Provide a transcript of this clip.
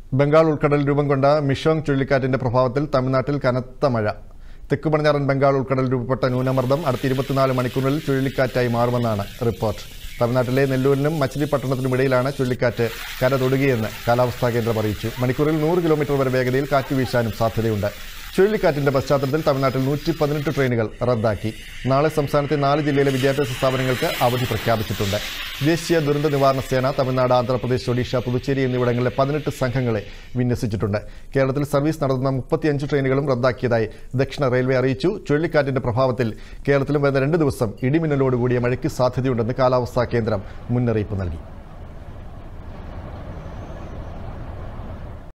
ബംഗാൾ ഉൾക്കടലിൽ രൂപം കൊണ്ട മിഷോങ് ചുഴലിക്കാറ്റിന്റെ പ്രഭാവത്തിൽ തമിഴ്നാട്ടിൽ കനത്ത മഴ തെക്ക് പടിഞ്ഞാറൻ ബംഗാൾ ഉൾക്കടലിൽ രൂപപ്പെട്ട ന്യൂനമർദ്ദം അടുത്ത ഇരുപത്തിനാല് മണിക്കൂറിൽ ചുഴലിക്കാറ്റായി മാറുമെന്നാണ് റിപ്പോർട്ട് തമിഴ്നാട്ടിലെ നെല്ലൂരിനും മച്ചിലിപ്പട്ടണത്തിനും ഇടയിലാണ് ചുഴലിക്കാറ്റ് കര തൊടുകയെന്ന് കാലാവസ്ഥാ കേന്ദ്രം അറിയിച്ചു മണിക്കൂറിൽ നൂറ് കിലോമീറ്റർ വരെ വേഗതയിൽ കാറ്റ് വീശാനും സാധ്യതയുണ്ട് ചുഴലിക്കാറ്റിന്റെ പശ്ചാത്തലത്തിൽ തമിഴ്നാട്ടിൽ നൂറ്റി പതിനെട്ട് ട്രെയിനുകൾ റദ്ദാക്കി നാളെ സംസ്ഥാനത്തെ നാല് ജില്ലയിലെ വിദ്യാഭ്യാസ സ്ഥാപനങ്ങൾക്ക് അവധി പ്രഖ്യാപിച്ചിട്ടുണ്ട് ദേശീയ ദുരന്ത നിവാരണ സേന തമിഴ്നാട് ആന്ധ്രാപ്രദേശ് ഒഡീഷ പുതുച്ചേരി എന്നിവിടങ്ങളിലെ പതിനെട്ട് സംഘങ്ങളെ വിന്യസിച്ചിട്ടുണ്ട് കേരളത്തിൽ സർവീസ് നടത്തുന്ന മുപ്പത്തിയഞ്ച് ട്രെയിനുകളും റദ്ദാക്കിയതായി ദക്ഷിണ റെയിൽവേ അറിയിച്ചു ചുഴലിക്കാറ്റിന്റെ പ്രഭാവത്തിൽ കേരളത്തിലും വരുന്ന രണ്ട് ദിവസം ഇടിമിന്നലോടുകൂടിയ മഴയ്ക്ക് സാധ്യതയുണ്ടെന്ന് കാലാവസ്ഥാ കേന്ദ്രം മുന്നറിയിപ്പ് നൽകി